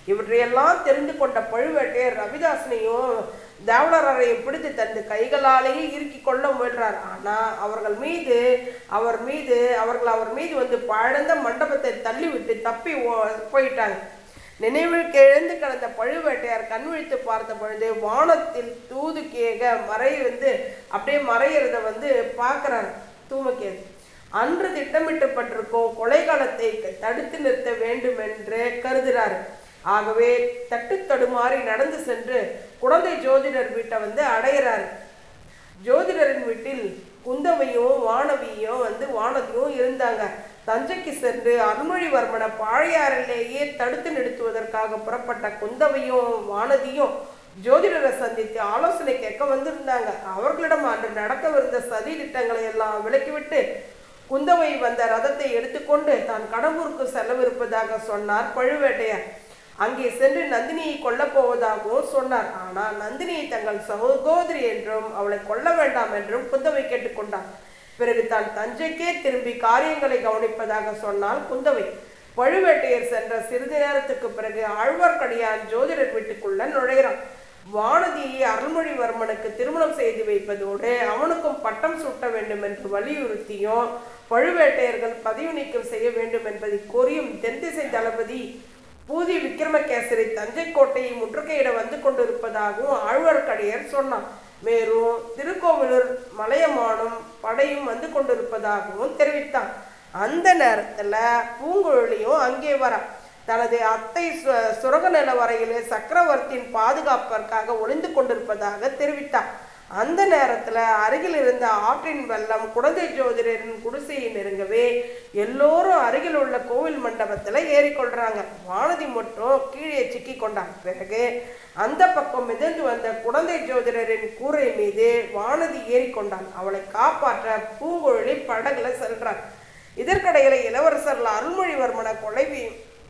இவற்றையெல்லாம் தெரிந்து கொண்ட பழுவேட்டையர் ரவிதாசனையும் தேவலரையும் பிடித்து தந்து கைகளாலேயே இறுக்கி கொள்ள முயன்றார் ஆனால் அவர்கள் மீது அவர் மீது அவர்கள் அவர் மீது வந்து பழந்த மண்டபத்தை தள்ளிவிட்டு தப்பி ஓ- போயிட்டாங்க நினைவில் கிழந்து கிடந்த பழுவேட்டையார் கண் விழித்து பார்த்த பொழுது வானத்தில் தூது கேக மறை வந்து அப்படியே மறையிறத வந்து பார்க்குறாரு தூமக்கேது அன்று திட்டமிட்டப்பட்டிருக்கும் கொலைகாலத்தை தடுத்து நிறுத்த வேண்டும் என்று கருதுகிறார் ஆகவே தட்டு தடுமாறி நடந்து சென்று குழந்தை ஜோதிடர் வீட்டை வந்து அடையிறாரு ஜோதிடரின் வீட்டில் குந்தவையும் வானவியும் வந்து வானதியும் இருந்தாங்க தஞ்சைக்கு சென்று அருள்மொழிவர்மனை பாழையாறிலேயே தடுத்து நிறுத்துவதற்காக புறப்பட்ட குந்தவையும் வானதியும் ஜோதிடரை சந்தித்து ஆலோசனை கேட்க வந்திருந்தாங்க அவர்களிடம் அன்று நடக்கவிருந்த சதி திட்டங்களை எல்லாம் விலக்கிவிட்டு குந்தவை வந்த ரதத்தை எடுத்துக்கொண்டு தான் கடம்பூருக்கு செல்லவிருப்பதாக சொன்னார் பழுவேட்டையர் அங்கே சென்று நந்தினியை கொல்லப் போவதாகவும் சொன்னார் ஆனால் நந்தினியை தங்கள் சகோதரி என்றும் அவளை கொல்ல வேண்டாம் என்றும் குந்தவை கேட்டுக்கொண்டார் பிறகு தான் தஞ்சைக்கே திரும்பி காரியங்களை கவனிப்பதாக சொன்னால் குந்தவை பழுவேட்டையர் சென்ற சிறிது நேரத்துக்கு பிறகு ஆழ்வார்க்கடியான் ஜோதிடர் வீட்டுக்குள்ள நுழைகிறான் வானதியை அருள்மொழிவர்மனுக்கு திருமணம் செய்து வைப்பதோடு அவனுக்கும் பட்டம் சூட்ட வேண்டும் என்று வலியுறுத்தியும் பழுவேட்டையர்கள் பதவி நீக்கம் செய்ய வேண்டும் என்பதை கோரியும் தென்திசை தளபதி பூதி விக்ரமகேசரி தஞ்சை கோட்டையை முற்றுகையிட வந்து கொண்டிருப்பதாகவும் ஆழ்வார்க்கடியார் சொன்னான் மேலும் திருக்கோவிலூர் மலையமானும் படையும் வந்து கொண்டிருப்பதாகவும் தெரிவித்தான் அந்த நேரத்துல பூங்குழலியும் அங்கே வரா தனது அத்தை சு- சுரங்க நிலவரையிலே சக்கரவர்த்தியின் பாதுகாப்பிற்காக ஒளிந்து கொண்டிருப்பதாக தெரிவித்தார் அந்த நேரத்துல அருகில் இருந்த ஆற்றின் வெள்ளம் குழந்தை ஜோதிடரின் குடிசையை நெருங்கவே எல்லோரும் அருகில் உள்ள கோவில் மண்டபத்துல ஏறிக்கொள்றாங்க வானதி மட்டும் கீழே சிக்கி கொண்டான் பிறகு அந்த பக்கம் மிதந்து வந்த குழந்தை ஜோதிடரின் கூரை மீது வானதி ஏறிக்கொண்டான் அவளை காப்பாற்ற பூங்குழலி படகுல செல்றார் இதற்கிடையில இளவரசர் அருள்மொழிவர்மனை கொலைவி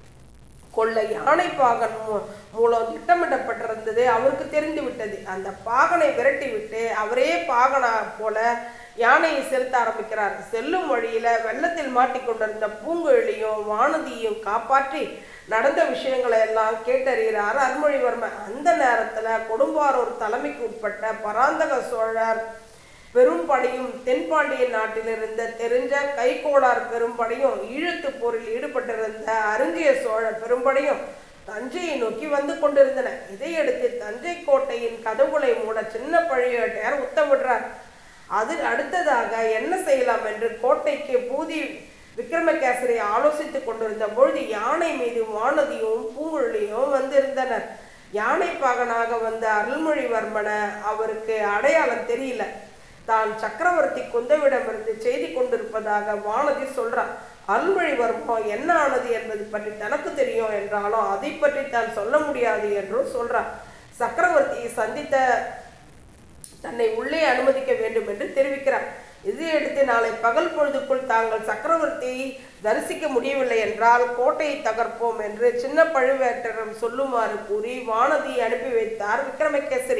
கொள்ள யானை பாகன் மூ- மூலம் திட்டமிடப்பட்டிருந்தது அவருக்கு தெரிந்து விட்டது அந்த பாகனை விரட்டி விட்டு அவரே பாகனா போல யானையை செலுத்த ஆரம்பிக்கிறார் செல்லும் வழியில வெள்ளத்தில் மாட்டிக்கொண்டிருந்த பூங்குழலியும் வானதியும் காப்பாற்றி நடந்த விஷயங்களை எல்லாம் கேட்டறிகிறார் அருள்மொழிவர்மன் அந்த நேரத்துல கொடும்பாரூர் தலைமைக்கு உட்பட்ட பராந்தக சோழர் பெரும்படையும் தென்பாண்டிய நாட்டில் இருந்த தெரிஞ்ச கைகோளார் பெரும்படையும் ஈழத்து போரில் ஈடுபட்டிருந்த அருஞ்சிய சோழ பெரும்படையும் தஞ்சையை நோக்கி வந்து கொண்டிருந்தன இதையடுத்து தஞ்சை கோட்டையின் கதவுகளை மூட சின்ன பழுவேட்டையார் உத்தமிடுறார் அது அடுத்ததாக என்ன செய்யலாம் என்று கோட்டைக்கு பூதி விக்ரமகேசரி ஆலோசித்துக் கொண்டிருந்த பொழுது யானை மீது வானதியும் பூங்குழலியும் வந்திருந்தனர் யானை பாகனாக வந்த அருள்மொழிவர்மனை அவருக்கு அடையாளம் தெரியல தான் சக்கரவர்த்தி குந்தவிடமிருந்து செய்தி கொண்டிருப்பதாக வானதி சொல்றார் அருள்மொழிவர்மம் என்ன ஆனது என்பது பற்றி தனக்கு தெரியும் என்றாலும் அதை பற்றி தான் சொல்ல முடியாது என்றும் சொல்றார் சக்கரவர்த்தியை சந்தித்த தன்னை உள்ளே அனுமதிக்க வேண்டும் என்று தெரிவிக்கிறார் இதையடுத்து நாளை பகல் பொழுதுக்குள் தாங்கள் சக்கரவர்த்தியை தரிசிக்க முடியவில்லை என்றால் கோட்டையை தகர்ப்போம் என்று சின்ன பழுவேட்டரிடம் சொல்லுமாறு கூறி வானதியை அனுப்பி வைத்தார் விக்ரமகேசரி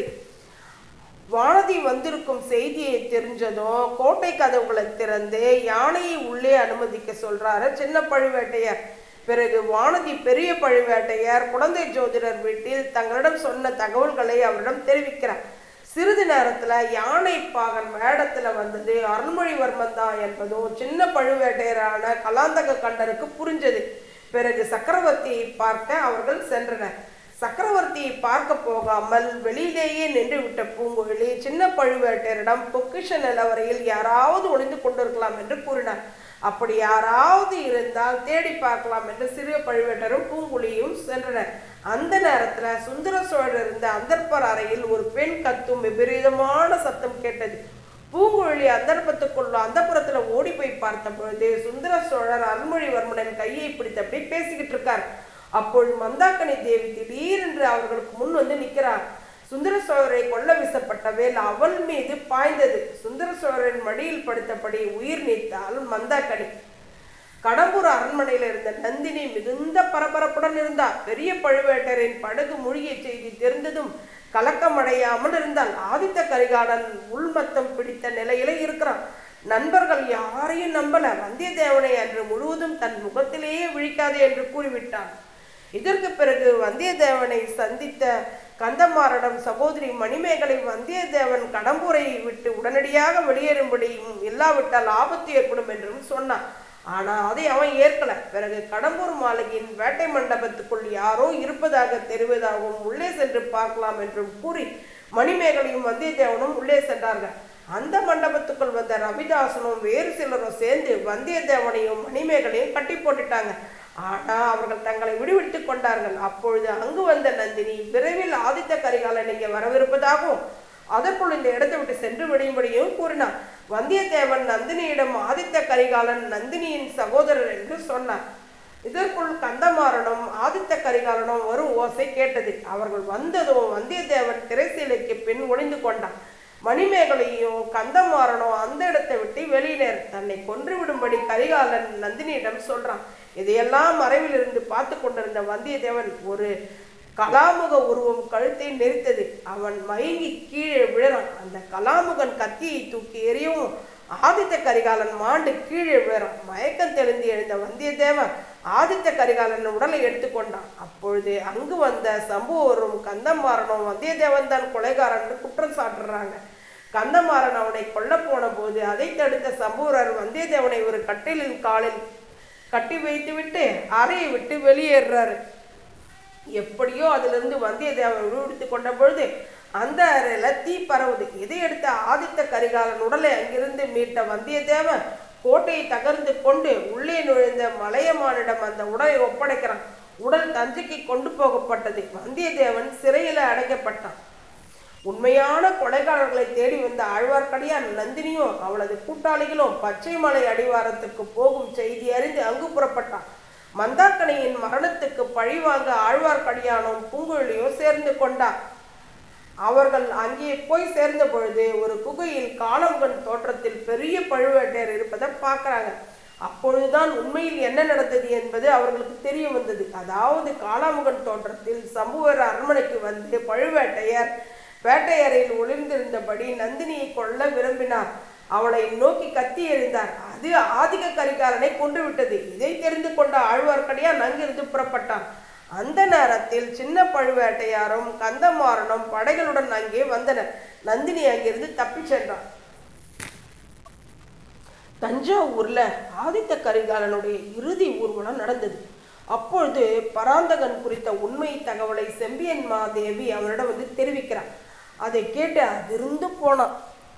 வானதி வந்திருக்கும் செய்தியை தெரிஞ்சதும் கோட்டை கதவுகளை திறந்து யானையை உள்ளே அனுமதிக்க சொல்றாரு சின்ன பழுவேட்டையர் பிறகு வானதி பெரிய பழுவேட்டையர் குழந்தை ஜோதிடர் வீட்டில் தங்களிடம் சொன்ன தகவல்களை அவரிடம் தெரிவிக்கிறார் சிறிது நேரத்துல யானை பாகன் வேடத்துல வந்தது அருள்மொழிவர்மன் தான் என்பதும் சின்ன பழுவேட்டையரான கலாந்தக கண்டருக்கு புரிஞ்சது பிறகு சக்கரவர்த்தியை பார்க்க அவர்கள் சென்றனர் சக்கரவர்த்தியை பார்க்க போகாமல் வெளியிலேயே நின்று விட்ட பூங்குழலி சின்ன பழுவேட்டையரிடம் பொக்கிஷ நிலவரையில் யாராவது ஒளிந்து கொண்டிருக்கலாம் என்று கூறினார் அப்படி யாராவது இருந்தால் தேடி பார்க்கலாம் என்று சிறிய பழுவேட்டரும் பூங்குழியும் சென்றனர் அந்த நேரத்துல சுந்தர சோழர் இருந்த அந்தர்ப்பர் அறையில் ஒரு பெண் கத்தும் விபரீதமான சத்தம் கேட்டது பூங்குழலி அந்தர்ப்பத்துக்குள்ள அந்தப்புறத்துல ஓடி போய் பார்த்த பொழுது சுந்தர சோழர் அருள்மொழிவர்மனின் கையை பிடித்தபடி பேசிக்கிட்டு இருக்கார் அப்பொழுது மந்தாக்கனி தேவி திடீரென்று அவர்களுக்கு முன் வந்து நிற்கிறார் சுந்தர சோழரை கொல்ல வீசப்பட்ட வேல் அவள் மீது பாய்ந்தது சுந்தர சோழரின் மடியில் படுத்தபடி உயிர் நீத்தாள் மந்தாக்கனி கடம்பூர் அரண்மனையில் இருந்த நந்தினி மிகுந்த பரபரப்புடன் இருந்தார் பெரிய பழுவேட்டரின் படகு மூழ்கிய செய்தி தெரிந்ததும் கலக்கமடையாமல் இருந்தால் ஆதித்த கரிகாலன் உள்மத்தம் பிடித்த நிலையில இருக்கிறான் நண்பர்கள் யாரையும் நம்பல வந்தியத்தேவனை அன்று முழுவதும் தன் முகத்திலேயே விழிக்காதே என்று கூறிவிட்டான் இதற்கு பிறகு வந்தியத்தேவனை சந்தித்த கந்தமாறனிடம் சகோதரி மணிமேகலை வந்தியத்தேவன் கடம்பூரை விட்டு உடனடியாக வெளியேறும்படியும் இல்லாவிட்டால் ஆபத்து ஏற்படும் என்றும் சொன்னான் ஆனா அதை அவன் ஏற்கல பிறகு கடம்பூர் மாளிகையின் வேட்டை மண்டபத்துக்குள் யாரோ இருப்பதாக தெரிவதாகவும் உள்ளே சென்று பார்க்கலாம் என்றும் கூறி மணிமேகலையும் வந்தியத்தேவனும் உள்ளே சென்றார்கள் அந்த மண்டபத்துக்குள் வந்த ரவிதாசனும் வேறு சிலரும் சேர்ந்து வந்தியத்தேவனையும் மணிமேகலையும் கட்டி போட்டுட்டாங்க ஆனா அவர்கள் தங்களை விடுவித்துக் கொண்டார்கள் அப்பொழுது அங்கு வந்த நந்தினி விரைவில் ஆதித்த கரிகாலன் இங்கே வரவிருப்பதாகவும் அதற்குள் இந்த இடத்தை விட்டு சென்று விடும்படியும் கூறினார் வந்தியத்தேவன் நந்தினியிடம் ஆதித்த கரிகாலன் நந்தினியின் சகோதரர் என்று சொன்னார் இதற்குள் கந்தமாறனும் ஆதித்த கரிகாலனும் வரும் ஓசை கேட்டது அவர்கள் வந்ததும் வந்தியத்தேவன் திரைசீலைக்கு பின் ஒளிந்து கொண்டான் மணிமேகலையும் கந்தமாறனும் அந்த இடத்தை விட்டு வெளியினர் தன்னை கொன்றுவிடும்படி கரிகாலன் நந்தினியிடம் சொல்றான் இதையெல்லாம் மறைவில் இருந்து பார்த்து கொண்டிருந்த வந்தியத்தேவன் ஒரு கலாமுக உருவம் கழுத்தை நெரித்தது அவன் மயங்கி கீழே விழறான் அந்த கலாமுகன் கத்தியை தூக்கி எறியவும் ஆதித்த கரிகாலன் மாண்டு கீழே விழறான் மயக்கம் தெளிந்து எழுந்த வந்தியத்தேவன் ஆதித்த கரிகாலன் உடலை எடுத்துக்கொண்டான் அப்பொழுது அங்கு வந்த சம்புவரும் கந்தமாறனும் வந்தியத்தேவன் தான் கொலைகாரன் என்று குற்றம் சாட்டுறாங்க கந்தமாறன் அவனை கொல்ல போன போது அதை தடுத்த சம்புவரர் வந்தியத்தேவனை ஒரு கட்டிலின் காலில் கட்டி வைத்துவிட்டு அறையை விட்டு வெளியேறாரு எப்படியோ அதிலிருந்து வந்தியத்தேவன் விடுவித்து கொண்ட பொழுது அந்த அறையில தீ பரவுது இதையடுத்து ஆதித்த கரிகாலன் உடலை அங்கிருந்து மீட்ட வந்தியத்தேவன் கோட்டையை தகர்ந்து கொண்டு உள்ளே நுழைந்த மலையமானிடம் அந்த உடலை ஒப்படைக்கிறான் உடல் தஞ்சைக்கு கொண்டு போகப்பட்டது வந்தியத்தேவன் சிறையில அடைக்கப்பட்டான் உண்மையான கொலைகாரர்களை தேடி வந்த ஆழ்வார்க்கடியான் நந்தினியும் அவளது கூட்டாளிகளும் பச்சை மலை அடிவாரத்துக்கு போகும் செய்தி அறிந்து அங்கு புறப்பட்டான் மந்தாக்கணியின் மரணத்துக்கு பழிவாங்க ஆழ்வார்க்கடியானும் பூங்குழலியும் சேர்ந்து கொண்டார் அவர்கள் அங்கே போய் சேர்ந்த பொழுது ஒரு குகையில் காலம்கண் தோற்றத்தில் பெரிய பழுவேட்டையர் இருப்பதை பார்க்கறாங்க அப்பொழுதுதான் உண்மையில் என்ன நடந்தது என்பது அவர்களுக்கு தெரிய வந்தது அதாவது காலாமுகன் தோற்றத்தில் சம்புவர் அரண்மனைக்கு வந்து பழுவேட்டையர் வேட்டையறையில் ஒளிர்ந்திருந்தபடி நந்தினியை கொல்ல விரும்பினார் அவளை நோக்கி கத்தி எறிந்தார் அது ஆதிக கரிகாலனை கொன்று விட்டது இதை தெரிந்து கொண்ட ஆழ்வார்க்கடியான் அங்கிருந்து புறப்பட்டான் அந்த நேரத்தில் சின்ன பழுவேட்டையாரும் கந்தமாறனும் படைகளுடன் அங்கே வந்தனர் நந்தினி அங்கிருந்து தப்பிச் சென்றான் தஞ்சாவூர்ல ஆதித்த கரிகாலனுடைய இறுதி ஊர்வலம் நடந்தது அப்பொழுது பராந்தகன் குறித்த உண்மை தகவலை செம்பியன் மாதேவி அவனிடம் வந்து தெரிவிக்கிறார் அதை கேட்டு அதிர்ந்து போனான்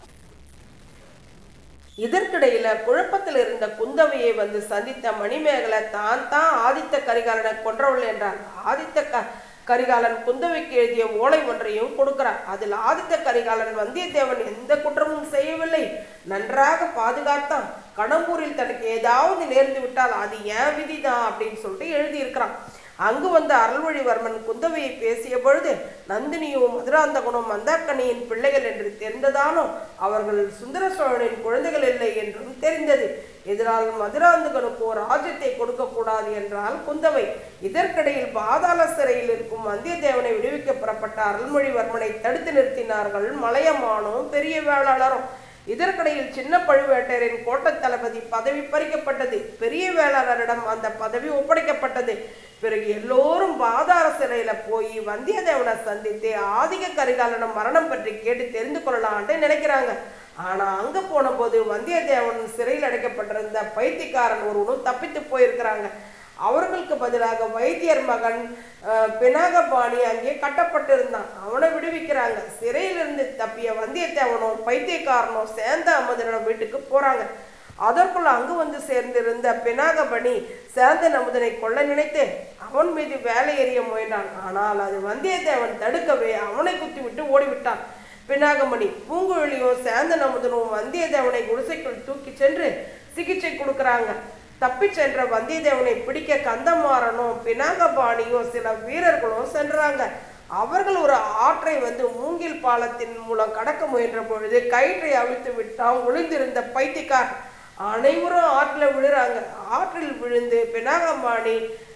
இதற்கிடையில குழப்பத்தில் இருந்த குந்தவையை வந்து சந்தித்த மணிமேகலை தான் தான் ஆதித்த கரிகாலனை கொன்றவள் என்றார் ஆதித்த க கரிகாலன் குந்தவைக்கு எழுதிய ஓலை ஒன்றையும் கொடுக்கிறார் அதில் ஆதித்த கரிகாலன் வந்தியத்தேவன் எந்த குற்றமும் செய்யவில்லை நன்றாக பாதுகாத்தான் கடம்பூரில் தனக்கு ஏதாவது நேர்ந்து விட்டால் அது ஏன் விதிதான் அப்படின்னு சொல்லிட்டு எழுதியிருக்கிறான் அங்கு வந்த அருள்மொழிவர்மன் குந்தவையை பேசிய பொழுது நந்தினியும் மதுராந்தகனும் மந்தாக்கனியின் பிள்ளைகள் என்று தெரிந்ததாலும் அவர்கள் சுந்தர சோழனின் குழந்தைகள் இல்லை என்றும் தெரிந்தது இதனால் மதுராந்தகனுக்கு ஒரு ராஜ்யத்தை கொடுக்க கூடாது என்றால் குந்தவை இதற்கிடையில் பாதாள சிறையில் இருக்கும் வந்தியத்தேவனை விடுவிக்க புறப்பட்ட அருள்மொழிவர்மனை தடுத்து நிறுத்தினார்கள் மலையமானும் பெரிய வேளாளரும் இதற்கிடையில் சின்ன பழுவேட்டையரின் கோட்டத் தளபதி பதவி பறிக்கப்பட்டது பெரிய வேளாளரிடம் அந்த பதவி ஒப்படைக்கப்பட்டது பிறகு எல்லோரும் பாதார சிறையில போய் வந்தியத்தேவனை சந்தித்து ஆதிக கரிகாலனம் மரணம் பற்றி கேட்டு தெரிந்து கொள்ளலான்ட்டு நினைக்கிறாங்க ஆனா அங்க போன போது வந்தியத்தேவன் சிறையில் அடைக்கப்பட்டிருந்த பைத்தியக்காரன் ஒருவனும் தப்பித்து போயிருக்கிறாங்க அவர்களுக்கு பதிலாக வைத்தியர் மகன் அஹ், பினாகபாணி அங்கே கட்டப்பட்டிருந்தான் அவனை விடுவிக்கிறாங்க சிறையிலிருந்து தப்பிய வந்தியத்தேவனும் பைத்தியக்காரனும் சேந்த அமுதனும் வீட்டுக்கு போறாங்க அதற்குள் அங்கு வந்து சேர்ந்திருந்த பினாகபணி சேந்தன் அமுதனை கொல்ல நினைத்து அவன் மீது வேலை எறிய முயன்றான் ஆனால் அது வந்தியத்தேவன் தடுக்கவே அவனை குத்திவிட்டு ஓடிவிட்டான் பினாகமணி பூங்குழலியும் சேந்தன் அமுதனும் வந்தியத்தேவனை குடிசைக்குள் தூக்கி சென்று சிகிச்சை கொடுக்கறாங்க தப்பிச் சென்ற வந்தியத்தேவனை பிடிக்க கந்தமாறனும் பினாகபாணியும் சில வீரர்களும் சென்றாங்க அவர்கள் ஒரு ஆற்றை வந்து மூங்கில் பாலத்தின் மூலம் கடக்க முயன்ற பொழுது கயிற்றை அவிழ்த்து விட்டான் ஒளிந்திருந்த பைத்தியக்கார் அனைவரும் ஆற்றில் விழுறாங்க ஆற்றில் விழுந்து பினாகபாணி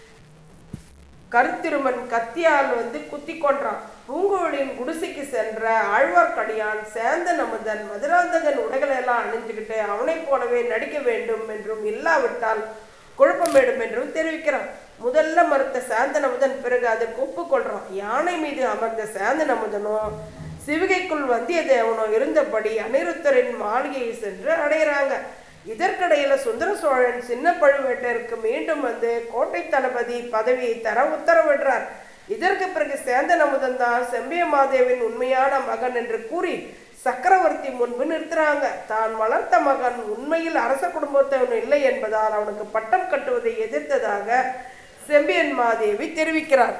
கருத்திருமன் கத்தியால் வந்து குத்தி கொன்றான் பூங்கோழியின் குடிசைக்கு சென்ற ஆழ்வார்க்கடியான் சேந்தன் அமுதன் மதுராந்தகன் உடைகளை எல்லாம் அணிஞ்சுக்கிட்டு அவனைப் போலவே நடிக்க வேண்டும் என்றும் இல்லாவிட்டால் குழப்பமேடும் என்றும் தெரிவிக்கிறான் முதல்ல மறுத்த சாந்தன் அமுதன் பிறகு அதற்கு ஒப்புக்கொள்றான் யானை மீது அமர்ந்த சாந்தன் அமுதனும் சிவிகைக்குள் வந்தியத்தேவனும் இருந்தபடி அனிருத்தரின் மாளிகையை சென்று அடையிறாங்க இதற்கிடையில சுந்தர சோழன் சின்ன பழுவேட்டருக்கு மீண்டும் வந்து கோட்டை தளபதி பதவியை தர உத்தரவிடுறார் இதற்கு பிறகு சேந்தன் அமுதன் தான் செம்பிய மாதேவின் உண்மையான மகன் என்று கூறி சக்கரவர்த்தி முன்பு நிறுத்துறாங்க தான் வளர்த்த மகன் உண்மையில் அரச குடும்பத்தவன் இல்லை என்பதால் அவனுக்கு பட்டம் கட்டுவதை எதிர்த்ததாக செம்பியன் மாதேவி தெரிவிக்கிறார்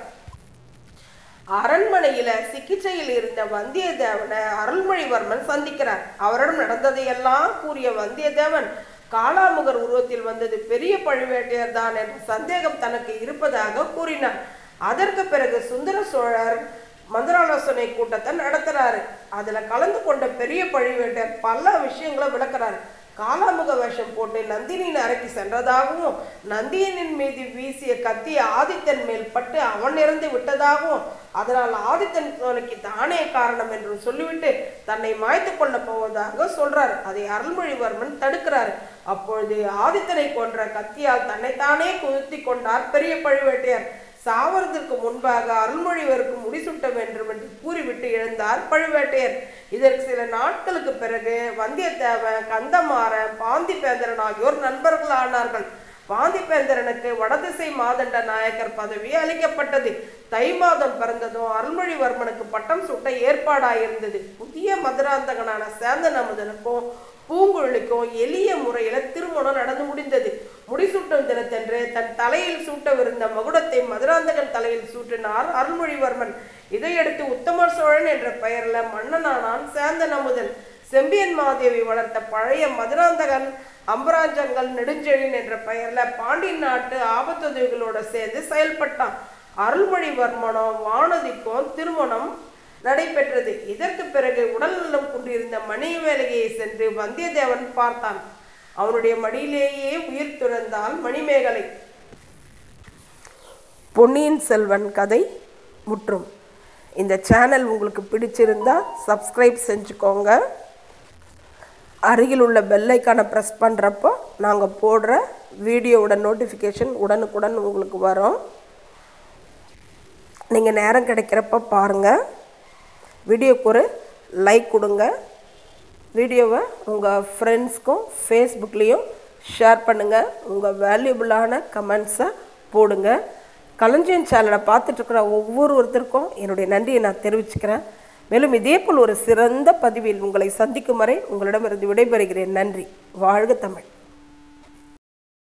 அரண்மனையில சிகிச்சையில் இருந்த வந்தியத்தேவனை அருள்மொழிவர்மன் சந்திக்கிறார் அவரிடம் நடந்ததையெல்லாம் கூறிய வந்தியத்தேவன் காளாமுகர் உருவத்தில் வந்தது பெரிய பழுவேட்டையர் தான் என்ற சந்தேகம் தனக்கு இருப்பதாக கூறினார் அதற்கு பிறகு சுந்தர சோழர் மந்திராலோசனை கூட்டத்தை நடத்துறாரு அதுல கலந்து கொண்ட பெரிய பழுவேட்டர் பல விஷயங்களை விளக்குறாரு காலாமுக வேஷம் போட்டு நந்தினியின் அறைக்கு சென்றதாகவும் நந்தியனின் மீது வீசிய கத்தி ஆதித்தன் மேல் பட்டு அவன் இறந்து விட்டதாகவும் அதனால் ஆதித்தன் சோலைக்கு தானே காரணம் என்று சொல்லிவிட்டு தன்னை மாய்த்து கொள்ள போவதாக சொல்றார் அதை அருள்மொழிவர்மன் தடுக்கிறார் அப்பொழுது ஆதித்தனை கொன்ற கத்தியால் தன்னைத்தானே குத்தி கொண்டார் பெரிய பழுவேட்டையர் சாவரத்திற்கு முன்பாக அருள்மொழிவருக்கு முடிசூட்ட வேண்டும் என்று கூறிவிட்டு எழுந்தார் பழுவேட்டையர் இதற்கு சில நாட்களுக்கு பிறகு வந்தியத்தேவன் கந்தமாறன் பாந்திபேந்திரன் ஆகியோர் நண்பர்களானார்கள் பாந்திபேந்திரனுக்கு வடதிசை மாதண்ட நாயக்கர் பதவி அளிக்கப்பட்டது தை மாதம் பிறந்ததும் அருள்மொழிவர்மனுக்கு பட்டம் சூட்ட ஏற்பாடாயிருந்தது புதிய மதுராந்தகனான சேந்தன் அமுதனுக்கும் பூங்குழலிக்கும் எளிய முறையில திருமணம் நடந்து முடிந்தது முடிசூட்டும் தினத்தன்று தன் தலையில் சூட்டவிருந்த மகுடத்தை மதுராந்தகன் தலையில் சூட்டினார் அருள்மொழிவர்மன் இதையடுத்து உத்தம சோழன் என்ற பெயர்ல மன்னனானான் சேந்தன் அமுதன் செம்பியன் மாதேவி வளர்த்த பழைய மதுராந்தகன் அம்பராஞ்சங்கள் நெடுஞ்செழியன் என்ற பெயர்ல பாண்டிய நாட்டு ஆபத்துதவிகளோட சேர்ந்து செயல்பட்டான் அருள்மொழிவர்மனோ வானதிக்கும் திருமணம் நடைபெற்றது இதற்கு பிறகு உடல்நலம் கொண்டிருந்த மணிமேலையை சென்று வந்தியத்தேவன் பார்த்தான் அவனுடைய மடியிலேயே உயிர் துறந்தால் மணிமேகலை பொன்னியின் செல்வன் கதை முற்றும் இந்த சேனல் உங்களுக்கு பிடிச்சிருந்தா சப்ஸ்கிரைப் செஞ்சுக்கோங்க அருகில் உள்ள பெல்லைக்கான ப்ரெஸ் பண்ணுறப்போ நாங்கள் போடுற வீடியோவோட நோட்டிஃபிகேஷன் உடனுக்குடன் உங்களுக்கு வரும் நீங்கள் நேரம் கிடைக்கிறப்ப பாருங்கள் வீடியோக்கு ஒரு லைக் கொடுங்க வீடியோவை உங்கள் ஃப்ரெண்ட்ஸ்க்கும் ஃபேஸ்புக்லேயும் ஷேர் பண்ணுங்கள் உங்கள் வேல்யூபிளான கமெண்ட்ஸை போடுங்க களஞ்சியம் சேனலை பார்த்துட்ருக்கிற ஒவ்வொருத்தருக்கும் என்னுடைய நன்றியை நான் தெரிவிச்சுக்கிறேன் மேலும் இதேபோல் ஒரு சிறந்த பதிவில் உங்களை சந்திக்கும் வரை உங்களிடமிருந்து விடைபெறுகிறேன் நன்றி வாழ்க தமிழ்